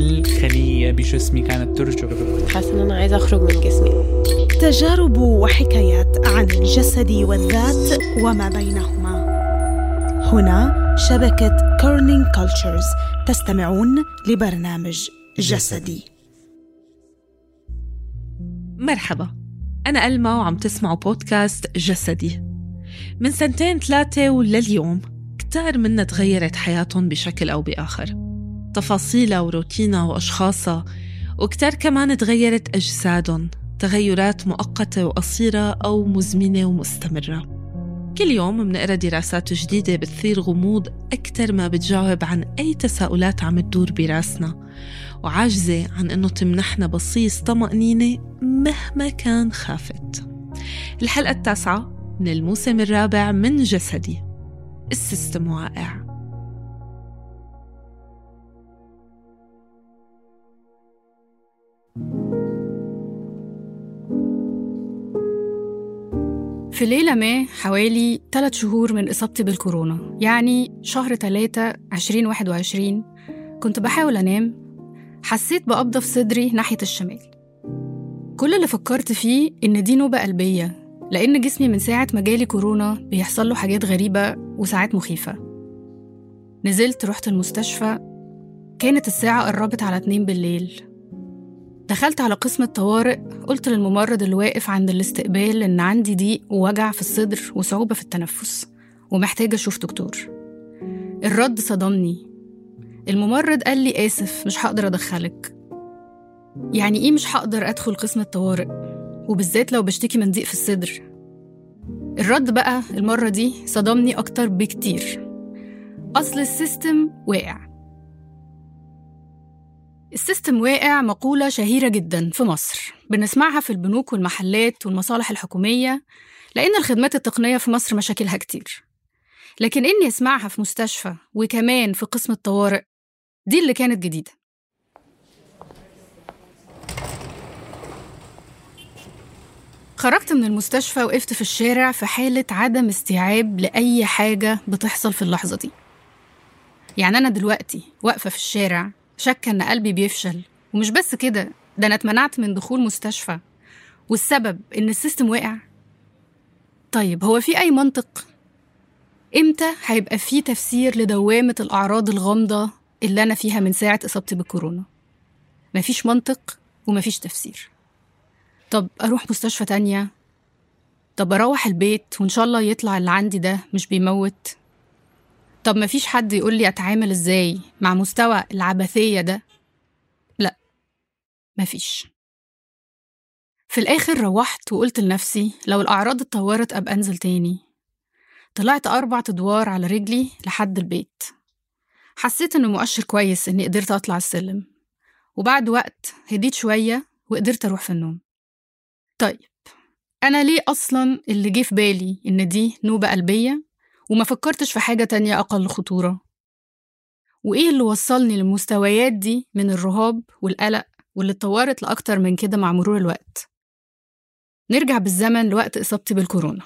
كل خلية بجسمي كانت ترجف حاسة إن أنا عايزة أخرج من جسمي تجارب وحكايات عن الجسد والذات وما بينهما هنا شبكة كورنينج كولتشرز تستمعون لبرنامج جسدي مرحبا أنا ألما وعم تسمعوا بودكاست جسدي من سنتين ثلاثة ولليوم كتار منا تغيرت حياتهم بشكل أو بآخر تفاصيلها وروتينها وأشخاصها وكتار كمان تغيرت أجسادهم تغيرات مؤقتة وقصيرة أو مزمنة ومستمرة كل يوم منقرا دراسات جديدة بتثير غموض أكثر ما بتجاوب عن أي تساؤلات عم تدور براسنا وعاجزة عن إنه تمنحنا بصيص طمأنينة مهما كان خافت الحلقة التاسعة من الموسم الرابع من جسدي السيستم واقع في ليلة ما حوالي 3 شهور من إصابتي بالكورونا يعني شهر 3 2021 كنت بحاول أنام حسيت بقبضة في صدري ناحية الشمال كل اللي فكرت فيه إن دي نوبة قلبية لأن جسمي من ساعة ما جالي كورونا بيحصل له حاجات غريبة وساعات مخيفة نزلت رحت المستشفى كانت الساعة قربت على اتنين بالليل دخلت على قسم الطوارئ قلت للممرض اللي واقف عند الاستقبال إن عندي ضيق ووجع في الصدر وصعوبة في التنفس ومحتاجة أشوف دكتور الرد صدمني الممرض قال لي آسف مش هقدر أدخلك يعني إيه مش هقدر أدخل قسم الطوارئ وبالذات لو بشتكي من ضيق في الصدر الرد بقى المرة دي صدمني أكتر بكتير أصل السيستم واقع السيستم واقع مقولة شهيرة جدا في مصر بنسمعها في البنوك والمحلات والمصالح الحكومية لأن الخدمات التقنية في مصر مشاكلها كتير لكن إني أسمعها في مستشفى وكمان في قسم الطوارئ دي اللي كانت جديدة خرجت من المستشفى وقفت في الشارع في حالة عدم استيعاب لأي حاجة بتحصل في اللحظة دي يعني أنا دلوقتي واقفة في الشارع شاكة إن قلبي بيفشل ومش بس كده ده أنا اتمنعت من دخول مستشفى والسبب إن السيستم واقع طيب هو في أي منطق؟ إمتى هيبقى في تفسير لدوامة الأعراض الغامضة اللي أنا فيها من ساعة إصابتي بالكورونا؟ مفيش منطق ومفيش تفسير طب أروح مستشفى تانية طب أروح البيت وإن شاء الله يطلع اللي عندي ده مش بيموت طب مفيش حد يقول لي أتعامل إزاي مع مستوى العبثية ده لأ مفيش في الآخر روحت وقلت لنفسي لو الأعراض اتطورت أبقى أنزل تاني طلعت أربع أدوار على رجلي لحد البيت حسيت إنه مؤشر كويس إني قدرت أطلع السلم وبعد وقت هديت شوية وقدرت أروح في النوم طيب أنا ليه أصلا اللي جه في بالي إن دي نوبة قلبية وما فكرتش في حاجة تانية أقل خطورة وإيه اللي وصلني للمستويات دي من الرهاب والقلق واللي اتطورت لأكتر من كده مع مرور الوقت نرجع بالزمن لوقت إصابتي بالكورونا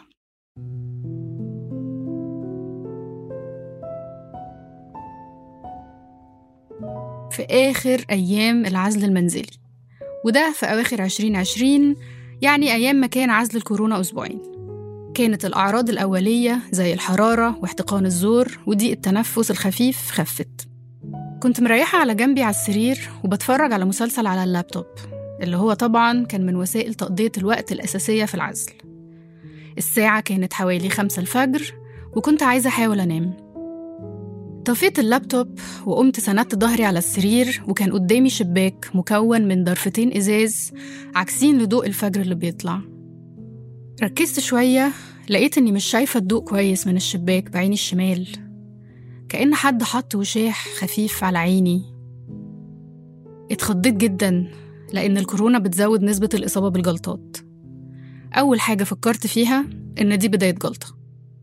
في آخر أيام العزل المنزلي وده في أواخر 2020 يعني أيام ما كان عزل الكورونا أسبوعين كانت الأعراض الأولية زي الحرارة واحتقان الزور وضيق التنفس الخفيف خفت كنت مريحة على جنبي على السرير وبتفرج على مسلسل على اللابتوب اللي هو طبعا كان من وسائل تقضية الوقت الأساسية في العزل الساعة كانت حوالي خمسة الفجر وكنت عايزة أحاول أنام طفيت اللابتوب وقمت سندت ظهري على السرير وكان قدامي شباك مكون من ضرفتين إزاز عاكسين لضوء الفجر اللي بيطلع ركزت شوية لقيت إني مش شايفة الضوء كويس من الشباك بعيني الشمال كأن حد حط وشاح خفيف على عيني اتخضيت جدا لأن الكورونا بتزود نسبة الإصابة بالجلطات أول حاجة فكرت فيها إن دي بداية جلطة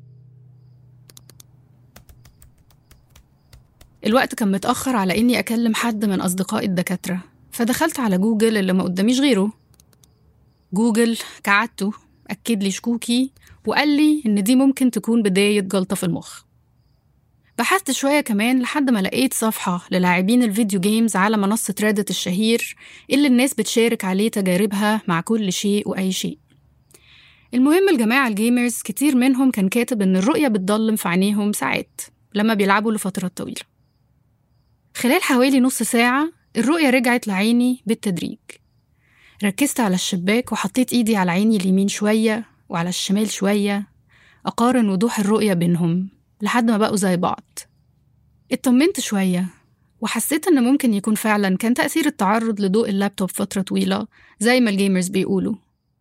الوقت كان متأخر على إني أكلم حد من أصدقائي الدكاترة فدخلت على جوجل اللي ما قداميش غيره جوجل كعدته أكد لي شكوكي وقال لي إن دي ممكن تكون بداية جلطة في المخ بحثت شوية كمان لحد ما لقيت صفحة للاعبين الفيديو جيمز على منصة ريدت الشهير اللي الناس بتشارك عليه تجاربها مع كل شيء وأي شيء المهم الجماعة الجيمرز كتير منهم كان كاتب إن الرؤية بتضلم في عينيهم ساعات لما بيلعبوا لفترات طويلة خلال حوالي نص ساعة الرؤية رجعت لعيني بالتدريج ركزت على الشباك وحطيت إيدي على عيني اليمين شوية وعلى الشمال شوية أقارن وضوح الرؤية بينهم لحد ما بقوا زي بعض اطمنت شوية وحسيت إن ممكن يكون فعلا كان تأثير التعرض لضوء اللابتوب فترة طويلة زي ما الجيمرز بيقولوا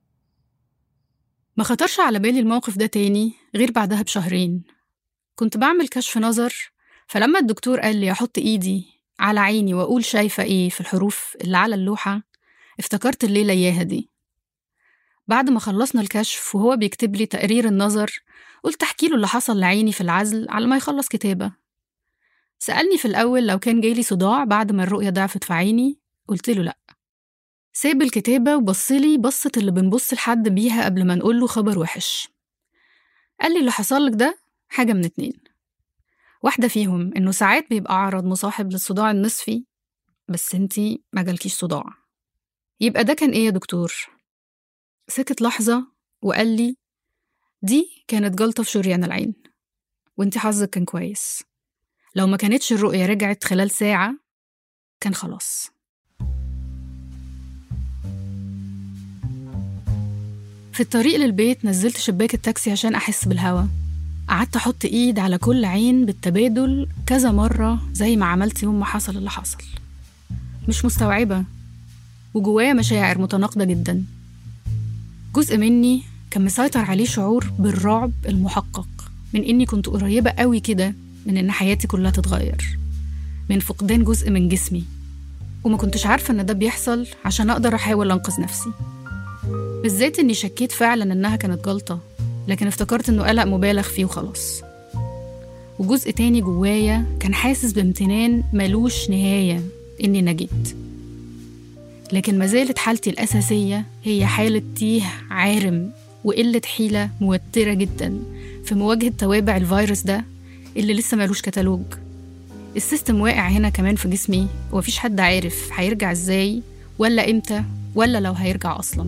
ما خطرش على بالي الموقف ده تاني غير بعدها بشهرين كنت بعمل كشف نظر فلما الدكتور قال لي أحط إيدي على عيني وأقول شايفة إيه في الحروف اللي على اللوحة افتكرت الليلة إياها دي بعد ما خلصنا الكشف وهو بيكتب لي تقرير النظر قلت أحكي له اللي حصل لعيني في العزل على ما يخلص كتابة سألني في الأول لو كان جايلي صداع بعد ما الرؤية ضعفت في عيني قلت له لأ ساب الكتابة وبصلي بصة اللي بنبص لحد بيها قبل ما نقوله خبر وحش قال لي اللي حصلك ده حاجة من اتنين واحدة فيهم إنه ساعات بيبقى عرض مصاحب للصداع النصفي بس انتي ما جالكيش صداع يبقى ده كان ايه يا دكتور سكت لحظة وقال لي دي كانت جلطة في شريان العين وانتي حظك كان كويس لو ما كانتش الرؤية رجعت خلال ساعة كان خلاص في الطريق للبيت نزلت شباك التاكسي عشان أحس بالهوا قعدت أحط إيد على كل عين بالتبادل كذا مرة زي ما عملت يوم ما حصل اللي حصل مش مستوعبة وجوايا مشاعر متناقضة جدا جزء مني كان مسيطر عليه شعور بالرعب المحقق من إني كنت قريبة قوي كده من إن حياتي كلها تتغير من فقدان جزء من جسمي وما كنتش عارفة إن ده بيحصل عشان أقدر أحاول أنقذ نفسي بالذات إني شكيت فعلا إنها كانت جلطة لكن افتكرت إنه قلق مبالغ فيه وخلاص وجزء تاني جوايا كان حاسس بامتنان ملوش نهاية إني نجيت لكن ما زالت حالتي الأساسية هي حالة تيه عارم وقلة حيلة موترة جدا في مواجهة توابع الفيروس ده اللي لسه ملوش كتالوج السيستم واقع هنا كمان في جسمي ومفيش حد عارف هيرجع ازاي ولا امتى ولا لو هيرجع اصلا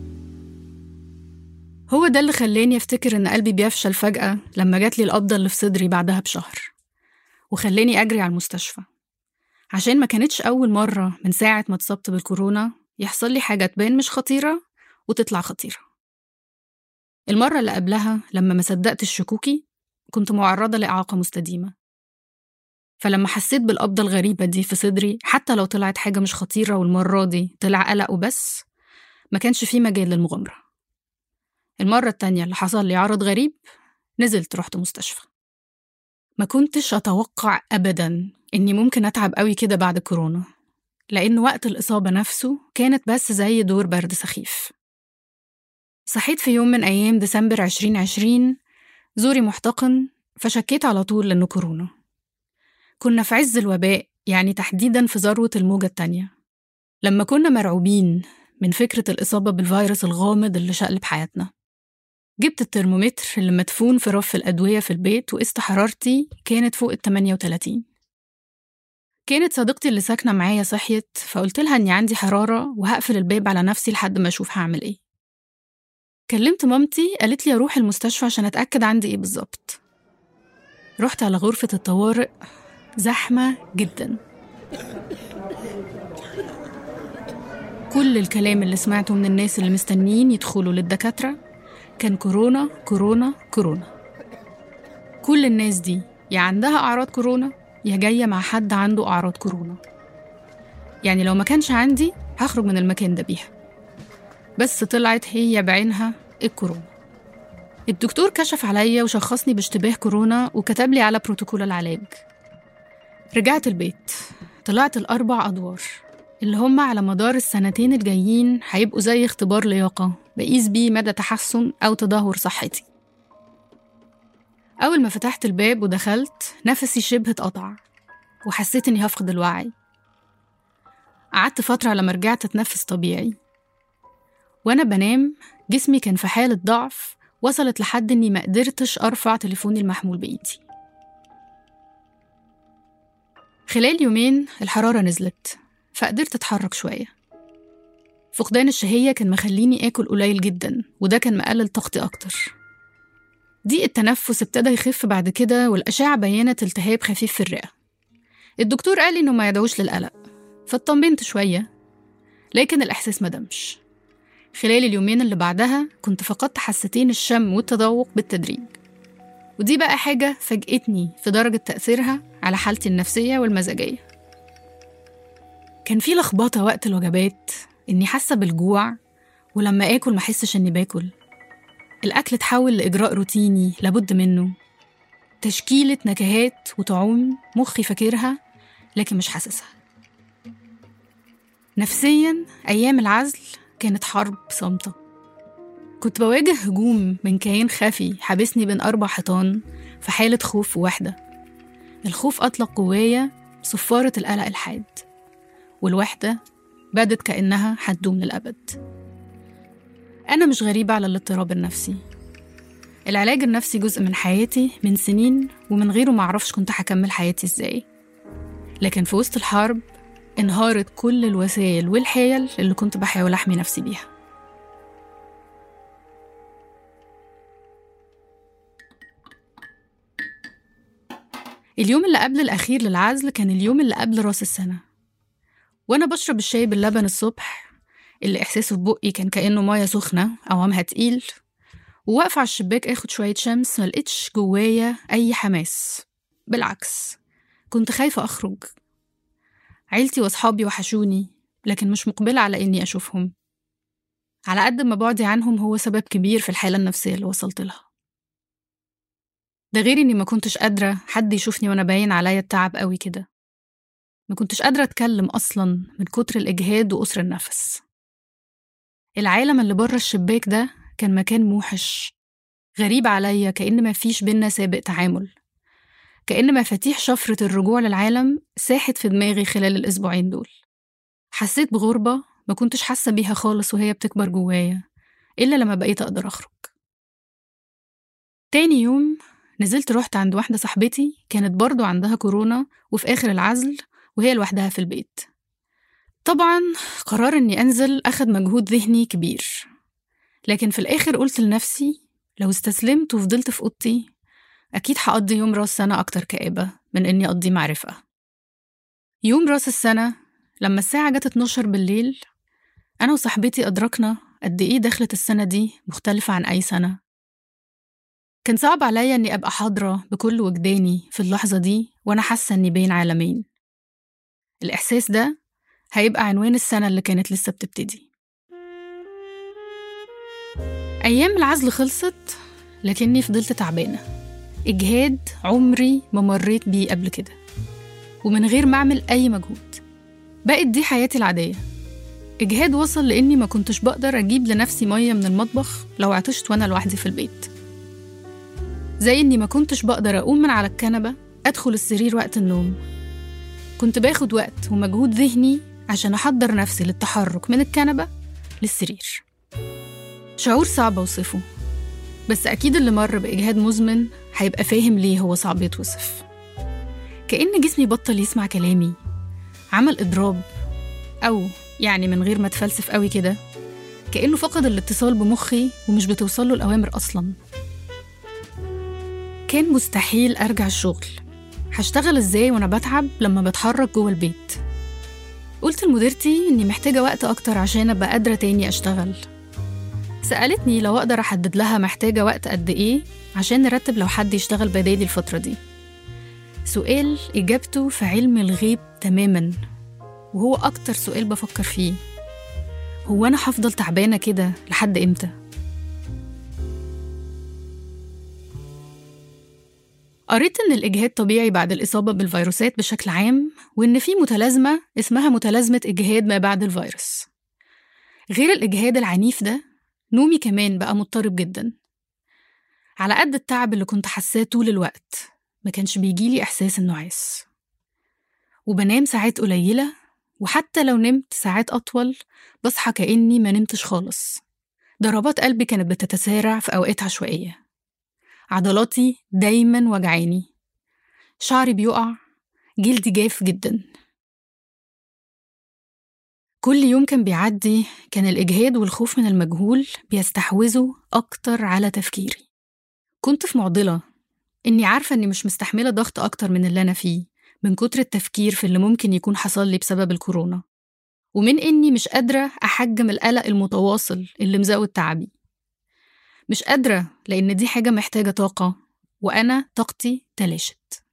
هو ده اللي خلاني افتكر ان قلبي بيفشل فجأة لما جاتلي القبضة اللي في صدري بعدها بشهر وخلاني اجري على المستشفى عشان ما كانتش أول مرة من ساعة ما اتصبت بالكورونا يحصل لي حاجة تبان مش خطيرة وتطلع خطيرة المرة اللي قبلها لما ما صدقت الشكوكي كنت معرضة لإعاقة مستديمة فلما حسيت بالقبضة الغريبة دي في صدري حتى لو طلعت حاجة مش خطيرة والمرة دي طلع قلق وبس ما كانش فيه مجال للمغامرة المرة التانية اللي حصل لي عرض غريب نزلت رحت مستشفى ما كنتش أتوقع أبدا إني ممكن أتعب قوي كده بعد كورونا لأن وقت الإصابة نفسه كانت بس زي دور برد سخيف صحيت في يوم من أيام ديسمبر 2020 زوري محتقن فشكيت على طول إنه كورونا كنا في عز الوباء يعني تحديدا في ذروة الموجة التانية لما كنا مرعوبين من فكرة الإصابة بالفيروس الغامض اللي شقلب حياتنا جبت الترمومتر اللي مدفون في رف الأدوية في البيت وقست حرارتي كانت فوق ال 38 كانت صديقتي اللي ساكنة معايا صحيت فقلت لها إني عندي حرارة وهقفل الباب على نفسي لحد ما أشوف هعمل إيه كلمت مامتي قالت لي أروح المستشفى عشان أتأكد عندي إيه بالظبط رحت على غرفة الطوارئ زحمة جدا كل الكلام اللي سمعته من الناس اللي مستنيين يدخلوا للدكاترة كان كورونا كورونا كورونا كل الناس دي يا عندها أعراض كورونا يا جاية مع حد عنده أعراض كورونا يعني لو ما كانش عندي هخرج من المكان ده بيها بس طلعت هي بعينها الكورونا الدكتور كشف عليا وشخصني باشتباه كورونا وكتب لي على بروتوكول العلاج رجعت البيت طلعت الأربع أدوار اللي هم على مدار السنتين الجايين هيبقوا زي اختبار لياقة بقيس بيه مدى تحسن أو تدهور صحتي أول ما فتحت الباب ودخلت نفسي شبه اتقطع وحسيت إني هفقد الوعي قعدت فترة لما رجعت أتنفس طبيعي وأنا بنام جسمي كان في حالة ضعف وصلت لحد إني ما قدرتش أرفع تليفوني المحمول بإيدي خلال يومين الحرارة نزلت فقدرت أتحرك شوية فقدان الشهية كان مخليني آكل قليل جدا وده كان مقلل طاقتي أكتر ضيق التنفس ابتدى يخف بعد كده والأشعة بينت التهاب خفيف في الرئة الدكتور قال لي إنه ما يدعوش للقلق فاطمنت شوية لكن الإحساس ما دمش خلال اليومين اللي بعدها كنت فقدت حستين الشم والتذوق بالتدريج ودي بقى حاجة فاجأتني في درجة تأثيرها على حالتي النفسية والمزاجية كان في لخبطة وقت الوجبات إني حاسة بالجوع ولما آكل محسش إني باكل الأكل اتحول لإجراء روتيني لابد منه تشكيلة نكهات وطعوم مخي فاكرها لكن مش حاسسها نفسيا أيام العزل كانت حرب صامتة كنت بواجه هجوم من كيان خفي حابسني بين أربع حيطان في حالة خوف ووحدة الخوف أطلق جوايا صفارة القلق الحاد والوحدة بدت كأنها هتدوم للأبد أنا مش غريبة على الاضطراب النفسي العلاج النفسي جزء من حياتي من سنين ومن غيره معرفش كنت هكمل حياتي ازاي لكن في وسط الحرب انهارت كل الوسائل والحيل اللي كنت بحاول أحمي نفسي بيها اليوم اللي قبل الأخير للعزل كان اليوم اللي قبل راس السنة وأنا بشرب الشاي باللبن الصبح اللي إحساسه في بقي كان كأنه مية سخنة أوامها تقيل وواقفة على الشباك آخد شوية شمس ملقتش جوايا أي حماس بالعكس كنت خايفة أخرج عيلتي وأصحابي وحشوني لكن مش مقبلة على إني أشوفهم على قد ما بعدي عنهم هو سبب كبير في الحالة النفسية اللي وصلت لها ده غير إني ما كنتش قادرة حد يشوفني وأنا باين عليا التعب قوي كده ما كنتش قادرة أتكلم أصلا من كتر الإجهاد وقصر النفس العالم اللي بره الشباك ده كان مكان موحش غريب عليا كأن ما فيش بينا سابق تعامل كأن مفاتيح شفرة الرجوع للعالم ساحت في دماغي خلال الأسبوعين دول حسيت بغربة ما كنتش حاسة بيها خالص وهي بتكبر جوايا إلا لما بقيت أقدر أخرج تاني يوم نزلت رحت عند واحدة صاحبتي كانت برضو عندها كورونا وفي آخر العزل وهي لوحدها في البيت طبعا قرار إني أنزل أخد مجهود ذهني كبير لكن في الآخر قلت لنفسي لو استسلمت وفضلت في أوضتي أكيد هقضي يوم راس سنة أكتر كآبة من إني أقضي معرفة يوم راس السنة لما الساعة جت 12 بالليل أنا وصاحبتي أدركنا قد إيه دخلة السنة دي مختلفة عن أي سنة كان صعب عليا إني أبقى حاضرة بكل وجداني في اللحظة دي وأنا حاسة إني بين عالمين الإحساس ده هيبقى عنوان السنة اللي كانت لسه بتبتدي أيام العزل خلصت لكني فضلت تعبانة إجهاد عمري ما مريت بيه قبل كده ومن غير ما أعمل أي مجهود بقت دي حياتي العادية إجهاد وصل لإني ما كنتش بقدر أجيب لنفسي مية من المطبخ لو عطشت وأنا لوحدي في البيت زي إني ما كنتش بقدر أقوم من على الكنبة أدخل السرير وقت النوم كنت باخد وقت ومجهود ذهني عشان أحضر نفسي للتحرك من الكنبة للسرير شعور صعب أوصفه بس أكيد اللي مر بإجهاد مزمن هيبقى فاهم ليه هو صعب يتوصف كأن جسمي بطل يسمع كلامي عمل إضراب أو يعني من غير ما اتفلسف قوي كده كأنه فقد الاتصال بمخي ومش بتوصله الأوامر أصلا كان مستحيل أرجع الشغل هشتغل ازاي وانا بتعب لما بتحرك جوه البيت قلت لمديرتي اني محتاجة وقت اكتر عشان ابقى قادرة تاني اشتغل سألتني لو اقدر احدد لها محتاجة وقت قد ايه عشان نرتب لو حد يشتغل بدالي الفترة دي سؤال اجابته في علم الغيب تماما وهو اكتر سؤال بفكر فيه هو انا هفضل تعبانة كده لحد امتى قريت إن الإجهاد طبيعي بعد الإصابة بالفيروسات بشكل عام وإن في متلازمة اسمها متلازمة إجهاد ما بعد الفيروس غير الإجهاد العنيف ده نومي كمان بقى مضطرب جدا على قد التعب اللي كنت حاساه طول الوقت ما كانش بيجيلي إحساس النعاس وبنام ساعات قليلة وحتى لو نمت ساعات أطول بصحى كأني ما نمتش خالص ضربات قلبي كانت بتتسارع في أوقات عشوائية عضلاتي دايما وجعاني شعري بيقع جلدي جاف جدا كل يوم كان بيعدي كان الإجهاد والخوف من المجهول بيستحوذوا أكتر على تفكيري كنت في معضلة إني عارفة إني مش مستحملة ضغط أكتر من اللي أنا فيه من كتر التفكير في اللي ممكن يكون حصل لي بسبب الكورونا ومن إني مش قادرة أحجم القلق المتواصل اللي مزود تعبي مش قادرة لأن دي حاجة محتاجة طاقة وأنا طاقتي تلاشت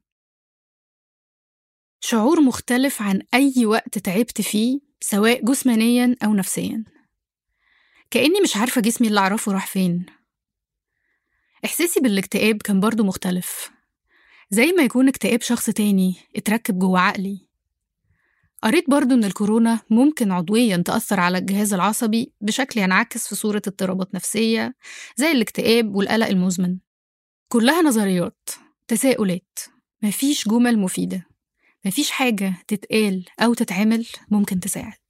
شعور مختلف عن أي وقت تعبت فيه سواء جسمانيا أو نفسيا كأني مش عارفة جسمي اللي أعرفه راح فين إحساسي بالاكتئاب كان برضو مختلف زي ما يكون اكتئاب شخص تاني اتركب جوه عقلي قريت برضو إن الكورونا ممكن عضويا تأثر على الجهاز العصبي بشكل ينعكس في صورة اضطرابات نفسية زي الاكتئاب والقلق المزمن كلها نظريات تساؤلات مفيش جمل مفيدة مفيش حاجة تتقال أو تتعمل ممكن تساعد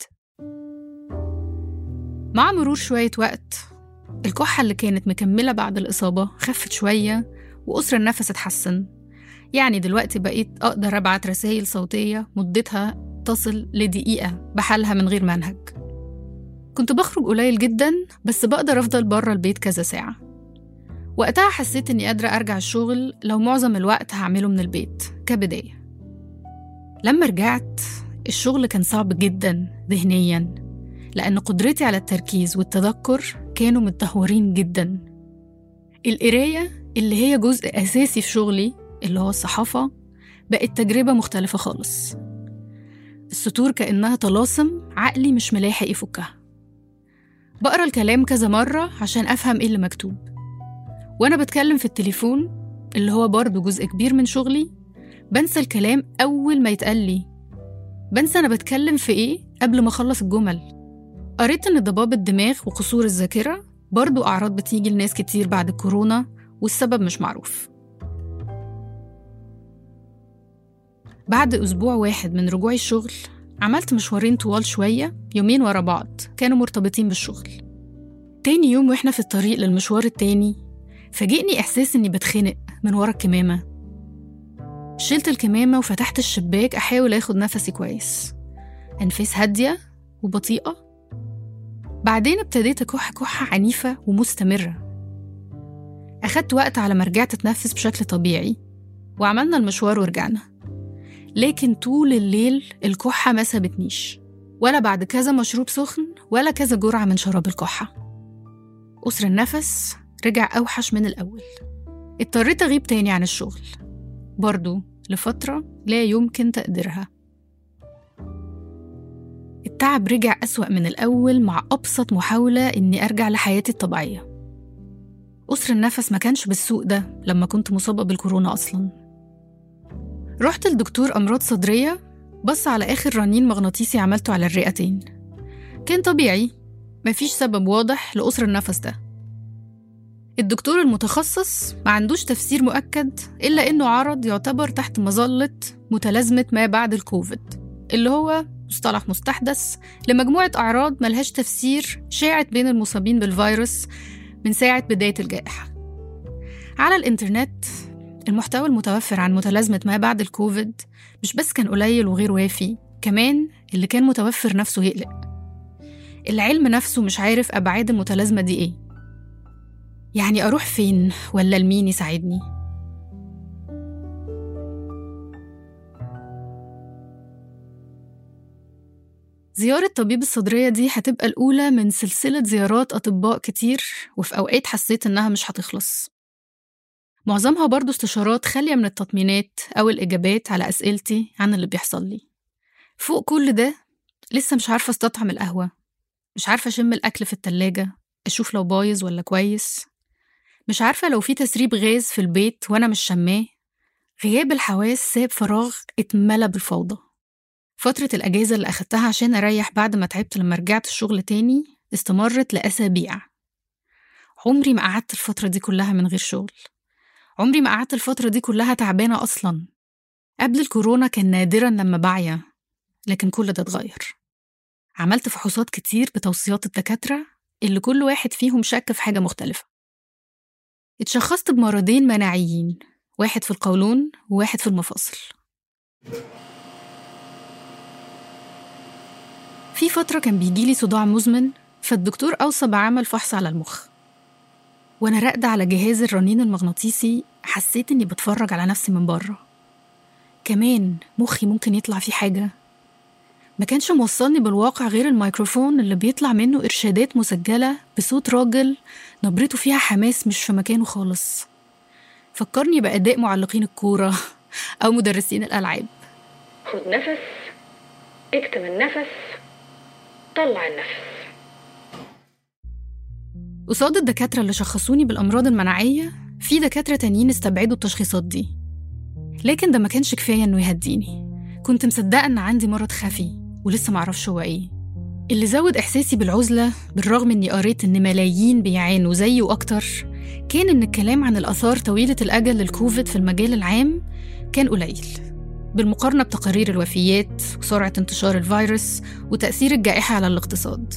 مع مرور شوية وقت الكحة اللي كانت مكملة بعد الإصابة خفت شوية وقصر النفس اتحسن يعني دلوقتي بقيت أقدر أبعت رسائل صوتية مدتها تصل لدقيقة بحالها من غير منهج كنت بخرج قليل جدا بس بقدر أفضل بره البيت كذا ساعة وقتها حسيت إني قادرة أرجع الشغل لو معظم الوقت هعمله من البيت كبداية لما رجعت الشغل كان صعب جدا ذهنيا لأن قدرتي على التركيز والتذكر كانوا متدهورين جدا القراية اللي هي جزء أساسي في شغلي اللي هو الصحافة بقت تجربة مختلفة خالص السطور كأنها طلاسم عقلي مش ملاحق يفكها بقرا الكلام كذا مرة عشان أفهم إيه اللي مكتوب وأنا بتكلم في التليفون اللي هو برضه جزء كبير من شغلي بنسى الكلام أول ما يتقال لي بنسى أنا بتكلم في إيه قبل ما أخلص الجمل قريت إن ضباب الدماغ وقصور الذاكرة برضو أعراض بتيجي لناس كتير بعد الكورونا والسبب مش معروف بعد أسبوع واحد من رجوعي الشغل عملت مشوارين طوال شوية يومين ورا بعض كانوا مرتبطين بالشغل تاني يوم وإحنا في الطريق للمشوار التاني فاجئني إحساس إني بتخنق من ورا الكمامة شلت الكمامة وفتحت الشباك أحاول أخد نفسي كويس أنفاس هادية وبطيئة بعدين ابتديت أكح كحة عنيفة ومستمرة أخدت وقت على ما رجعت أتنفس بشكل طبيعي وعملنا المشوار ورجعنا لكن طول الليل الكحة ما سابتنيش ولا بعد كذا مشروب سخن ولا كذا جرعة من شراب الكحة قصر النفس رجع أوحش من الأول اضطريت أغيب تاني عن الشغل برضو لفترة لا يمكن تقديرها التعب رجع أسوأ من الأول مع أبسط محاولة إني أرجع لحياتي الطبيعية قصر النفس ما كانش بالسوء ده لما كنت مصابة بالكورونا أصلا رحت لدكتور أمراض صدرية بص على آخر رنين مغناطيسي عملته على الرئتين كان طبيعي مفيش سبب واضح لقصر النفس ده الدكتور المتخصص ما عندوش تفسير مؤكد إلا إنه عرض يعتبر تحت مظلة متلازمة ما بعد الكوفيد اللي هو مصطلح مستحدث لمجموعة أعراض ملهاش تفسير شاعت بين المصابين بالفيروس من ساعة بداية الجائحة على الإنترنت المحتوى المتوفر عن متلازمة ما بعد الكوفيد مش بس كان قليل وغير وافي كمان اللي كان متوفر نفسه يقلق العلم نفسه مش عارف أبعاد المتلازمة دي إيه يعني أروح فين ولا لمين يساعدني زيارة طبيب الصدرية دي هتبقى الأولى من سلسلة زيارات أطباء كتير وفي أوقات حسيت إنها مش هتخلص معظمها برضو استشارات خالية من التطمينات أو الإجابات على أسئلتي عن اللي بيحصل لي فوق كل ده لسه مش عارفة استطعم القهوة مش عارفة أشم الأكل في التلاجة أشوف لو بايظ ولا كويس مش عارفة لو في تسريب غاز في البيت وأنا مش شماه غياب الحواس ساب فراغ اتملى بالفوضى فترة الأجازة اللي أخدتها عشان أريح بعد ما تعبت لما رجعت الشغل تاني استمرت لأسابيع عمري ما قعدت الفترة دي كلها من غير شغل عمري ما قعدت الفترة دي كلها تعبانة أصلا قبل الكورونا كان نادرا لما بعيا لكن كل ده اتغير عملت فحوصات كتير بتوصيات الدكاترة اللي كل واحد فيهم شك في حاجة مختلفة اتشخصت بمرضين مناعيين واحد في القولون وواحد في المفاصل في فترة كان بيجيلي صداع مزمن فالدكتور أوصى بعمل فحص على المخ وأنا راقدة على جهاز الرنين المغناطيسي حسيت إني بتفرج على نفسي من بره كمان مخي ممكن يطلع فيه حاجة ما كانش موصلني بالواقع غير الميكروفون اللي بيطلع منه إرشادات مسجلة بصوت راجل نبرته فيها حماس مش في مكانه خالص فكرني بأداء معلقين الكورة أو مدرسين الألعاب خد نفس اكتم النفس طلع النفس قصاد الدكاترة اللي شخصوني بالأمراض المناعية في دكاترة تانيين استبعدوا التشخيصات دي لكن ده ما كانش كفاية إنه يهديني كنت مصدقة إن عندي مرض خفي ولسه معرفش هو إيه اللي زود إحساسي بالعزلة بالرغم إني قريت إن ملايين بيعانوا زيي وأكتر كان إن الكلام عن الآثار طويلة الأجل للكوفيد في المجال العام كان قليل بالمقارنة بتقارير الوفيات وسرعة انتشار الفيروس وتأثير الجائحة على الاقتصاد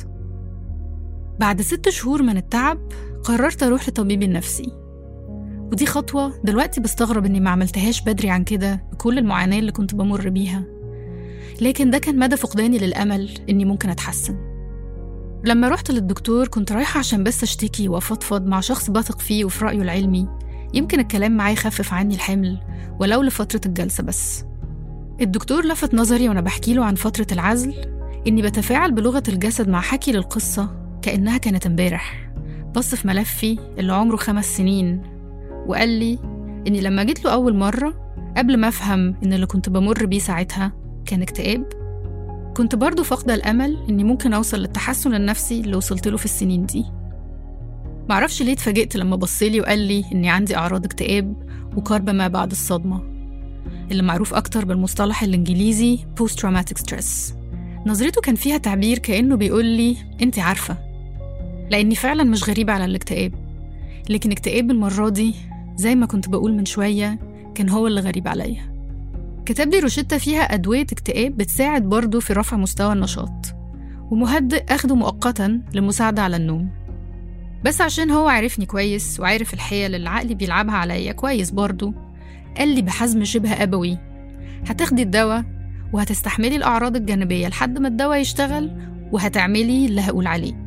بعد ست شهور من التعب قررت أروح لطبيبي النفسي ودي خطوة دلوقتي بستغرب إني ما عملتهاش بدري عن كده بكل المعاناة اللي كنت بمر بيها لكن ده كان مدى فقداني للأمل إني ممكن أتحسن لما رحت للدكتور كنت رايحة عشان بس أشتكي وأفضفض مع شخص بثق فيه وفي رأيه العلمي يمكن الكلام معاه يخفف عني الحمل ولو لفترة الجلسة بس الدكتور لفت نظري وأنا بحكي له عن فترة العزل إني بتفاعل بلغة الجسد مع حكي للقصة كأنها كانت امبارح بص في ملفي اللي عمره خمس سنين وقال لي إني لما جيت له أول مرة قبل ما أفهم إن اللي كنت بمر بيه ساعتها كان اكتئاب كنت برضه فاقدة الأمل إني ممكن أوصل للتحسن النفسي اللي وصلت له في السنين دي معرفش ليه اتفاجئت لما بصلي وقال لي إني عندي أعراض اكتئاب وكرب ما بعد الصدمة اللي معروف أكتر بالمصطلح الإنجليزي Post Traumatic Stress نظرته كان فيها تعبير كأنه بيقول لي أنت عارفة لأني فعلا مش غريبة على الاكتئاب لكن اكتئاب المرة دي زي ما كنت بقول من شوية كان هو اللي غريب عليا كتب لي روشتة فيها أدوية اكتئاب بتساعد برضه في رفع مستوى النشاط ومهدئ أخده مؤقتا للمساعدة على النوم بس عشان هو عارفني كويس وعارف الحيل اللي عقلي بيلعبها عليا كويس برضه قال لي بحزم شبه أبوي هتاخدي الدواء وهتستحملي الأعراض الجانبية لحد ما الدواء يشتغل وهتعملي اللي هقول عليه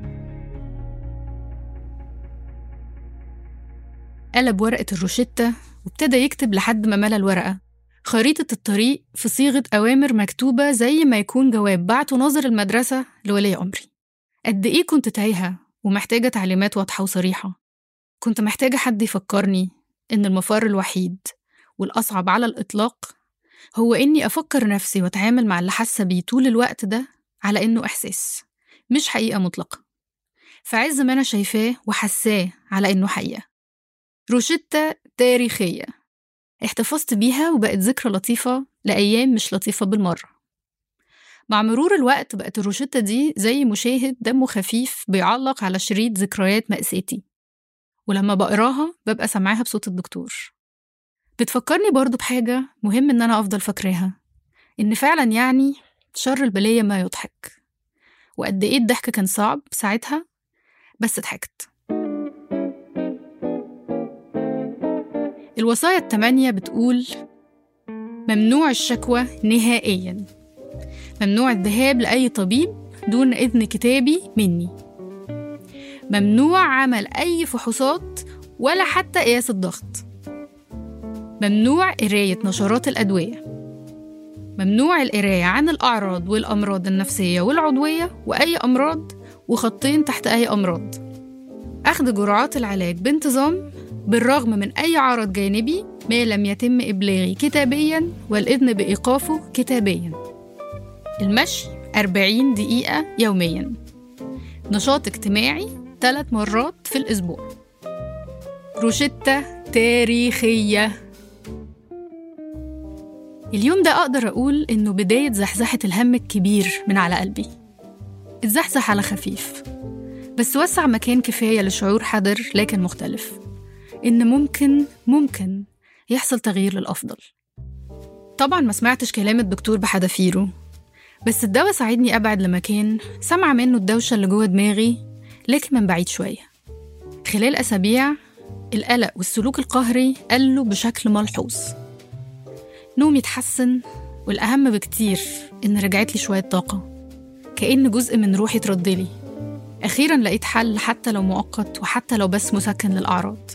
قلب ورقة الروشتة وابتدى يكتب لحد ما ملى الورقة خريطة الطريق في صيغة أوامر مكتوبة زي ما يكون جواب بعته ناظر المدرسة لولي أمري قد إيه كنت تايهة ومحتاجة تعليمات واضحة وصريحة كنت محتاجة حد يفكرني إن المفر الوحيد والأصعب على الإطلاق هو إني أفكر نفسي وأتعامل مع اللي حاسة بيه طول الوقت ده على إنه إحساس مش حقيقة مطلقة في عز ما أنا شايفاه وحساه على إنه حقيقة روشتة تاريخية احتفظت بيها وبقت ذكرى لطيفة لأيام مش لطيفة بالمرة مع مرور الوقت بقت الروشتة دي زي مشاهد دمه خفيف بيعلق على شريط ذكريات مأساتي ولما بقراها ببقى سامعاها بصوت الدكتور بتفكرني برضو بحاجة مهم إن أنا أفضل فاكراها إن فعلا يعني شر البلية ما يضحك وقد إيه الضحك كان صعب ساعتها بس ضحكت الوصايا التمانية بتقول ممنوع الشكوى نهائيا ممنوع الذهاب لأي طبيب دون إذن كتابي مني ممنوع عمل أي فحوصات ولا حتى قياس الضغط ممنوع قراية نشرات الأدوية ممنوع القراية عن الأعراض والأمراض النفسية والعضوية وأي أمراض وخطين تحت أي أمراض أخذ جرعات العلاج بانتظام بالرغم من أي عرض جانبي ما لم يتم إبلاغي كتابيا والإذن بإيقافه كتابيا المشي 40 دقيقة يوميا نشاط اجتماعي ثلاث مرات في الأسبوع روشتة تاريخية اليوم ده أقدر أقول إنه بداية زحزحة الهم الكبير من على قلبي اتزحزح على خفيف بس وسع مكان كفاية لشعور حذر لكن مختلف إن ممكن ممكن يحصل تغيير للأفضل طبعا ما سمعتش كلام الدكتور بحذافيره بس الدواء ساعدني أبعد لمكان سمع منه الدوشة اللي جوه دماغي لكن من بعيد شوية خلال أسابيع القلق والسلوك القهري قلوا بشكل ملحوظ نومي اتحسن والأهم بكتير إن رجعت لي شوية طاقة كأن جزء من روحي اتردلي أخيرا لقيت حل حتى لو مؤقت وحتى لو بس مسكن للأعراض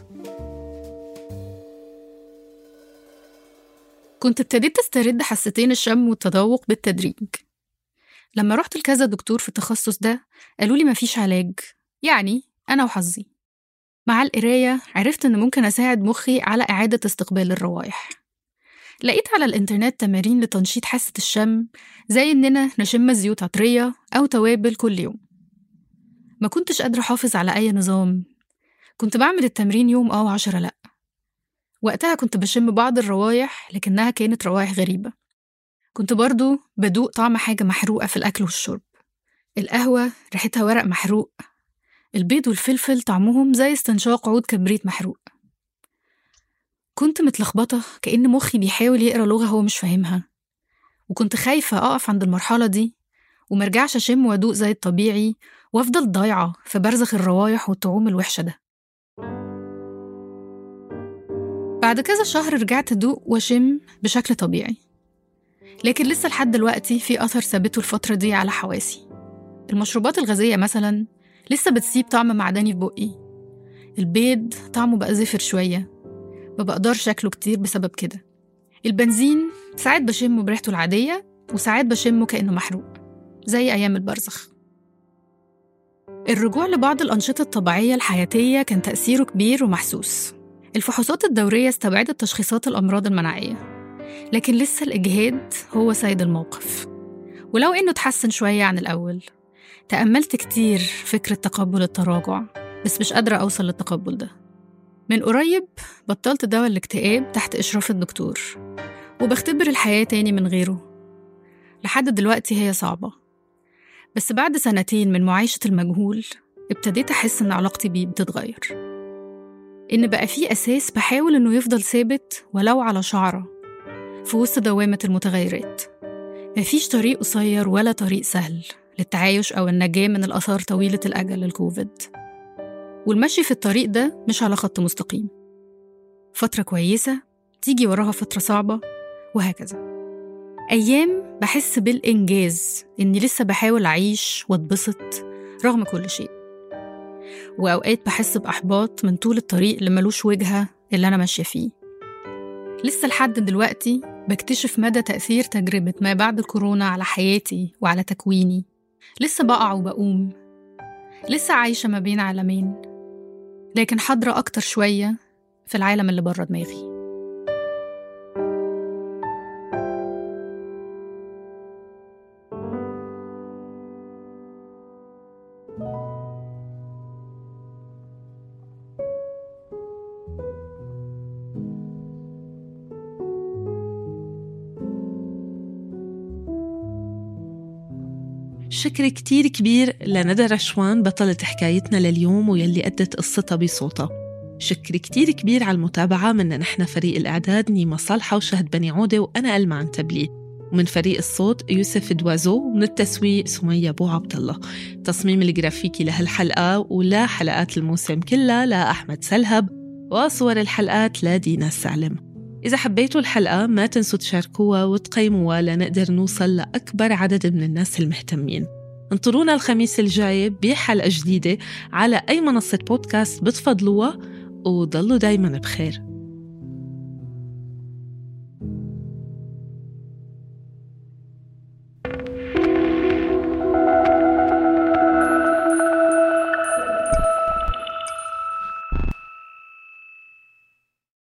كنت ابتديت استرد حستين الشم والتذوق بالتدريج لما رحت لكذا دكتور في التخصص ده قالوا لي مفيش علاج يعني أنا وحظي مع القراية عرفت إن ممكن أساعد مخي على إعادة استقبال الروايح لقيت على الإنترنت تمارين لتنشيط حاسة الشم زي إننا نشم زيوت عطرية أو توابل كل يوم ما كنتش قادرة أحافظ على أي نظام كنت بعمل التمرين يوم أو عشرة لأ وقتها كنت بشم بعض الروايح لكنها كانت روايح غريبة كنت برضو بدوق طعم حاجة محروقة في الأكل والشرب القهوة ريحتها ورق محروق البيض والفلفل طعمهم زي استنشاق عود كبريت محروق كنت متلخبطة كأن مخي بيحاول يقرأ لغة هو مش فاهمها وكنت خايفة أقف عند المرحلة دي ومرجعش أشم وأدوق زي الطبيعي وأفضل ضايعة في برزخ الروايح والطعوم الوحشة ده بعد كذا شهر رجعت أدوق وأشم بشكل طبيعي لكن لسه لحد دلوقتي في أثر ثابته الفترة دي على حواسي المشروبات الغازية مثلا لسه بتسيب طعم معدني في بقي البيض طعمه بقى زفر شوية ما بقدرش أكله كتير بسبب كده البنزين ساعات بشمه بريحته العادية وساعات بشمه كأنه محروق زي أيام البرزخ الرجوع لبعض الأنشطة الطبيعية الحياتية كان تأثيره كبير ومحسوس الفحوصات الدورية استبعدت تشخيصات الأمراض المناعية لكن لسه الإجهاد هو سيد الموقف ولو إنه تحسن شوية عن الأول تأملت كتير فكرة تقبل التراجع بس مش قادرة أوصل للتقبل ده من قريب بطلت دواء الاكتئاب تحت إشراف الدكتور وبختبر الحياة تاني من غيره لحد دلوقتي هي صعبة بس بعد سنتين من معايشة المجهول ابتديت أحس إن علاقتي بيه بتتغير إن بقى في أساس بحاول إنه يفضل ثابت ولو على شعرة في وسط دوامة المتغيرات مفيش طريق قصير ولا طريق سهل للتعايش أو النجاة من الآثار طويلة الأجل للكوفيد والمشي في الطريق ده مش على خط مستقيم فترة كويسة تيجي وراها فترة صعبة وهكذا أيام بحس بالإنجاز إني لسه بحاول أعيش وأتبسط رغم كل شيء وأوقات بحس بإحباط من طول الطريق اللي ملوش وجهة اللي أنا ماشية فيه لسه لحد دلوقتي بكتشف مدى تأثير تجربة ما بعد الكورونا على حياتي وعلى تكويني لسه بقع وبقوم لسه عايشة ما بين عالمين لكن حاضرة أكتر شوية في العالم اللي بره دماغي شكر كتير كبير لندى رشوان بطلة حكايتنا لليوم ويلي أدت قصتها بصوتها شكر كتير كبير على المتابعة من نحن فريق الإعداد نيمة صالحة وشهد بني عودة وأنا ألمع عن تبليد ومن فريق الصوت يوسف دوازو ومن التسويق سمية بو عبد الله تصميم الجرافيكي لهالحلقة ولا حلقات الموسم كلها لأحمد سلهب وصور الحلقات لدينا السعلم إذا حبيتوا الحلقة ما تنسوا تشاركوها وتقيموها لنقدر نوصل لأكبر عدد من الناس المهتمين انطرونا الخميس الجاي بحلقة جديدة على أي منصة بودكاست بتفضلوها وضلوا دايما بخير